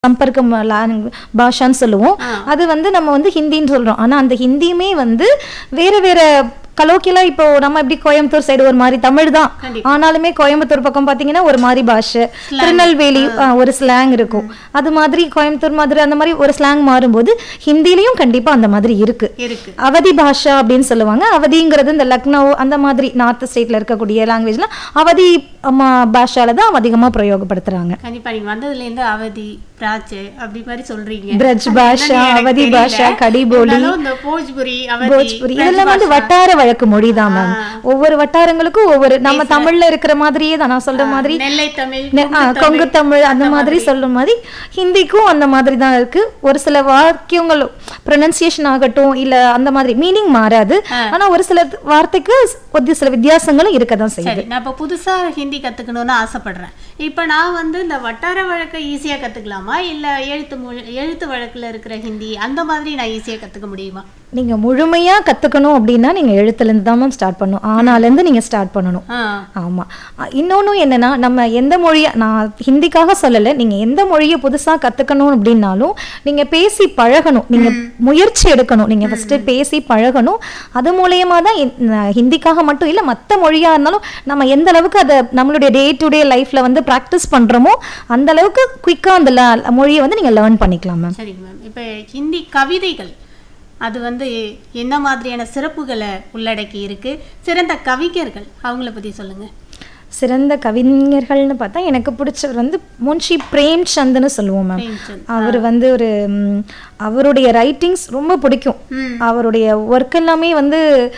சம்பர்க்கம் long பாஷான்னு சொல்லுவோம் அது வந்து நம்ம வந்து ஹிந்தின்னு சொல்றோம் ஆனா அந்த ஹிந்தியுமே வந்து வேற வேற கலோக்கியலா இப்போ நம்ம எப்படி கோயம்புத்தூர் சைடு ஒரு மாதிரி தமிழ் தான் ஆனாலுமே கோயம்புத்தூர் பக்கம் பாத்தீங்கன்னா ஒரு மாதிரி பாஷை திருநெல்வேலி ஆ, ஒரு ஸ்லாங் இருக்கும் அது மாதிரி கோயம்புத்தூர் மாதிரி அந்த மாதிரி ஒரு ஸ்லாங் மாறும்போது ஹிந்திலையும் கண்டிப்பா அந்த மாதிரி இருக்கு இருக்கு அவதி பாஷா அப்படின்னு சொல்லுவாங்க அவதிங்கிறது இந்த லக்னோ அந்த மாதிரி நார்த் ஸ்டேட்ல இருக்கக்கூடிய லாங்குவேஜ்ல அவதி அம்மா பாஷால தான் அதிகமா பிரயோகப்படுத்துறாங்க கண்டிப்பா நீங்க வந்ததுல இருந்து அவதி பிராச்சு அப்படி மாதிரி சொல்றீங்க பிரஜ் அது பாஷா என்னன்னு எனக்கு அவதி தெரியல. பாஷா கடிபோலி இருந்தாலும் இந்த போஜ்புரி அவதி போஜ்புரி பிரஜ் இதெல்லாம் வந்து பாஷா. வட்டார வழக்கு மொழி தான் மேம் ஒவ்வொரு வட்டாரங்களுக்கும் ஒவ்வொரு நம்ம தமிழ்ல இருக்கிற மாதிரியே தான் நான் சொல்ற மாதிரி நெல்லை தமிழ் நெ- ஆ, கொங்கு தமிழ் அந்த மாதிரி சொல்ற மாதிரி ஹிந்திக்கும் அந்த மாதிரி தான் இருக்கு ஒரு சில வாக்கியங்கள் ப்ரொனன்சியேஷன் ஆகட்டும் இல்ல அந்த மாதிரி மீனிங் மாறாது ஆனா ஒரு சில வார்த்தைக்கு ஒரு சில வித்தியாசங்களும் இருக்க தான் செய்யுது சரி நான் இப்ப புதுசா ஹிந்தி கத்துக்கணும்னு ஆசைப்படுறேன் இப்ப நான் வந்து இந்த வட்டார வழக்கை ஈஸியா கத்துக்கலாமா இல்ல எழுத்து மொழி எழுத்து வழக்குல இருக்கிற ஹிந்தி அந்த மாதிரி நான் ஈஸியா கத்துக்க முடியுமா நீங்க முழுமையா கத்துக்கணும் அப்படின்னா நீங்க எழுத்துல இருந்து தான் மேம் ஸ்டார்ட் பண்ணணும் ஆனால இருந்து நீங்க ஸ்டார்ட் பண்ணணும் ஆ ஆமா அ, இன்னொன்னும் என்னன்னா நம்ம எந்த மொழியை நான் ஹிந்திக்காக சொல்லலை நீங்க எந்த மொழியை புதுசா கத்துக்கணும் அப்படின்னாலும் நீங்க பேசி பழகணும் நீங்க முயற்சி எடுக்கணும் நீங்க ஃபர்ஸ்ட் பேசி பழகணும் அது மூலியமா தான் இந்- ந- ஹிந்திக்காக மட்டும் இல்ல மத்த மொழியா இருந்தாலும் நம்ம எந்த அளவுக்கு அதை நம்மளுடைய டே டு டே லைஃப்ல வந்து ப்ராக்டிஸ் பண்றோமோ அந்த அளவுக்கு குயிக்கா அந்த ல- மொழியை வந்து நீங்க லேர்ன் பண்ணிக்கலாம் மேம் சரிங்க மேம் இப்போ ஹிந்தி கவிதைகள் அது வந்து என்ன மாதிரியான சிறப்புகளை உள்ளடக்கி இருக்கு சிறந்த கவிஞர்கள் அவங்கள பத்தி சொல்லுங்க சிறந்த கவிஞர்கள்னு பார்த்தா எனக்கு பிடிச்சவர் வந்து முன்ஷி பிரேம்சந்த்னு சொல்லுவோம் மேம் பிரேம்சந்த். அவர் வந்து ஒரு ம், அவருடைய ரைட்டிங்ஸ் ரொம்ப பிடிக்கும் ம். அவருடைய ஒர்க் எல்லாமே வந்து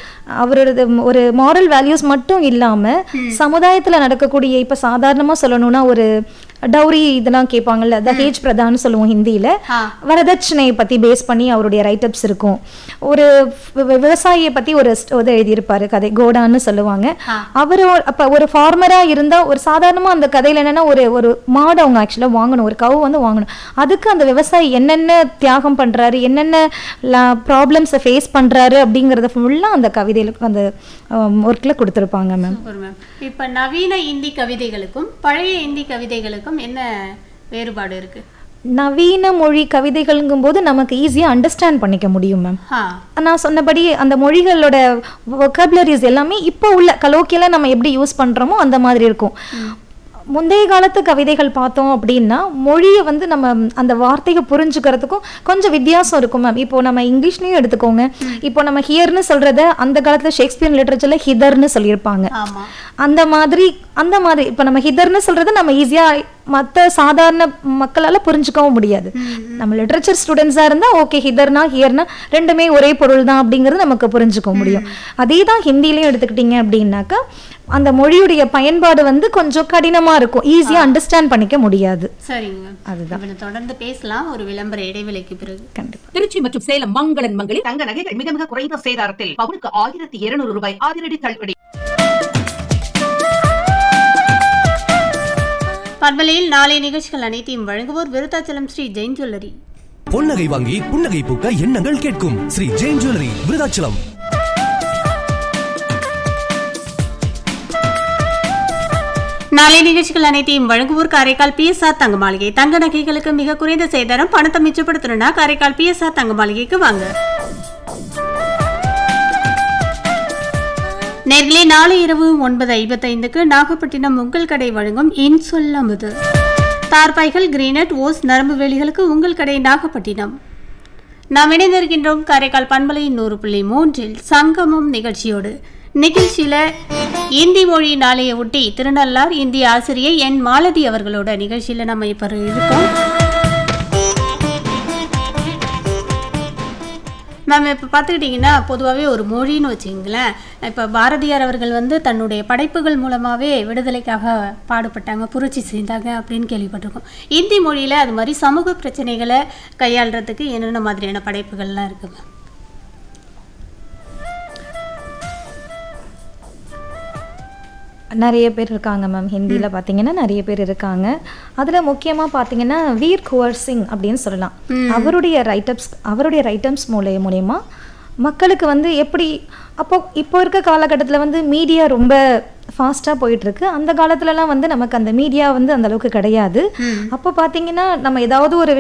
அவரோட ஒரு மாரல் வேல்யூஸ் மட்டும் இல்லாம சமுதாயத்துல நடக்கக்கூடிய இப்ப சாதாரணமா சொல்லணும்னா ஒரு டௌரி இதெல்லாம் கேட்பாங்கல்ல தஹேஜ் பிரதான்னு சொல்லுவோம் ஹிந்தியில ஆ. வரதட்சணையை பத்தி பேஸ் பண்ணி அவருடைய ரைட்டப்ஸ் இருக்கும் ஒரு வி- விவசாயியை பத்தி ஒரு st- இது எழுதியிருப்பாரு கதை கோடான்னு சொல்லுவாங்க அவரு அப்ப ஒரு ஃபார்மரா இருந்தா ஒரு சாதாரணமா அந்த கதையில என்னன்னா ஒரு ஒரு மாடு அவங்க ஆக்சுவலா வாங்கணும் ஒரு கவு வந்து வாங்கணும் அதுக்கு அந்த விவசாயி என்னென்ன தியாகம் பண்றாரு என்னென்ன ப்ராப்ளம்ஸை ஃபேஸ் பண்றாரு அப்படிங்கறத ஃபுல்லா அந்த கவிதையில அந்த ஒர்க்ல கொடுத்துருப்பாங்க மேம் சூப்பர் மேம் இப்போ நவீன இந்தி கவிதைகளுக்கும் பழைய இந்தி கவிதைகளுக்கும் என்ன வேறுபாடு இருக்கு நவீன மொழி கவிதைகள்ங்கும்போது நமக்கு ஈஸியா அண்டர்ஸ்டாண்ட் பண்ணிக்க முடியும் மேம் ஆ நான் சொன்னபடி அந்த மொழிகளோட vocabularies எல்லாமே இப்போ உள்ள கலோக்கியெல்லாம் நம்ம எப்படி யூஸ் பண்றோமோ அந்த மாதிரி இருக்கும் முந்தைய காலத்து கவிதைகள் பார்த்தோம் அப்படின்னா மொழியை வந்து நம்ம அந்த வார்த்தையை புரிஞ்சுக்கிறதுக்கும் கொஞ்சம் வித்தியாசம் இருக்கும் மேம் இப்போ நம்ம இங்கிலீஷ்லயும் எடுத்துக்கோங்க இப்போ நம்ம ஹியர்னு சொல்றத அந்த காலத்துல ஷேக்ஸ்பியர் லிட்டரேச்சர்ல ஹிதர்னு சொல்லியிருப்பாங்க ஆமா அந்த மாதிரி அந்த மாதிரி இப்போ நம்ம ஹிதர்னு சொல்றத நம்ம ஈஸியா மத்த சாதாரண மக்களால புரிஞ்சுக்கவும் முடியாது நம்ம லிட்ரேச்சர் ஸ்டூடெண்ட்ஸா இருந்தா ஓகே ஹிதர்னா ஹியர்னா ரெண்டுமே ஒரே பொருள் தான் அப்படிங்கிறது நமக்கு புரிஞ்சுக்க முடியும் அதே தான் ஹிந்திலையும் எடுத்துக்கிட்டீங்க அப்படின்னாக்கா அந்த மொழியுடைய பயன்பாடு வந்து கொஞ்சம் கடினமா இருக்கும் ஈஸியா அண்டர்ஸ்டாண்ட் பண்ணிக்க முடியாது சரிங்க மேம் அதுதான். இப்போ தொடர்ந்து பேசலாம் ஒரு விளம்பர இடைவேளைக்கு பிறகு கண்டிப்பா திருச்சி மற்றும் சேலம் மங்களன் மங்களில் தங்க நகைகள் மிக மிக குறைந்த சேதாரத்தில் பவுனுக்கு ஆயிரத்தி இருநூறு ரூபாய் அதிரடி தள்ளுபடி பண்பலையில் நாளை நிகழ்ச்சிகள் அனைத்தையும் வழங்குவோர் விருத்தாச்சலம் ஸ்ரீ ஜெயின் ஜுவல்லரி பொன்னகை வாங்கி புன்னகை பூக்க எண்ணங்கள் கேட்கும் ஸ்ரீ ஜெயின் ஜுவல்லரி விருதாச்சலம் நாளை நிகழ்ச்சிகள் அனைத்தையும் வழங்குவோர் காரைக்கால் பிஎஸ்ஆர் தங்க மாளிகை தங்க நகைகளுக்கு மிக குறைந்த சேதாரம் பணத்தை மிச்சப்படுத்தணும்னா காரைக்கால் பிஎஸ்ஆர் தங்க மாளிகைக்கு வாங்க நேர்களே நாளை இரவு ஒன்பது ஐம்பத்தைந்துக்கு நாகப்பட்டினம் உங்கள் கடை வழங்கும் இன் சொல்லமுது தார்பாய்கள் கிரீனட் ஓஸ் நரம்பு வேலிகளுக்கு உங்கள் கடை நாகப்பட்டினம் நாம் இணைந்திருக்கின்றோம் காரைக்கால் பண்பலை நூறு புள்ளி மூன்றில் சங்கமம் நிகழ்ச்சியோடு நிகழ்ச்சியில இந்தி மொழி நாளையை ஒட்டி திருநள்ளார் இந்திய ஆசிரியை என் மாலதி அவர்களோட நிகழ்ச்சியில நம்ம இப்ப இருக்கோம் மேம் இப்போ பார்த்துக்கிட்டிங்கன்னா பொதுவாகவே ஒரு மொழின்னு வச்சுங்களேன் இப்போ பாரதியார் அவர்கள் வந்து தன்னுடைய படைப்புகள் மூலமாகவே விடுதலைக்காக பாடுபட்டாங்க புரட்சி செய்தாங்க அப்படின்னு கேள்விப்பட்டிருக்கோம் இந்தி மொழியில் அது மாதிரி சமூக பிரச்சனைகளை கையாளுறதுக்கு என்னென்ன மாதிரியான படைப்புகள்லாம் இருக்கு மேம் நிறைய பேர் இருக்காங்க மேம் ஹிந்தியில் பார்த்தீங்கன்னா நிறைய பேர் இருக்காங்க அதில் முக்கியமாக பார்த்தீங்கன்னா வீர் குவர் சிங் அப்படின்னு சொல்லலாம் அவருடைய ரைட்டப்ஸ் அவருடைய ரைட்டம்ஸ் மூலிய மூலயமா மக்களுக்கு வந்து எப்படி அப்போ இப்போ இருக்க காலகட்டத்தில் வந்து மீடியா ரொம்ப ஃபாஸ்ட்டாக போயிட்டு இருக்கு அந்த காலத்துலலாம் வந்து நமக்கு அந்த மீடியா வந்து அந்த அளவுக்கு கிடையாது அப்போ பார்த்தீங்கன்னா நம்ம ஏதாவது ஒரு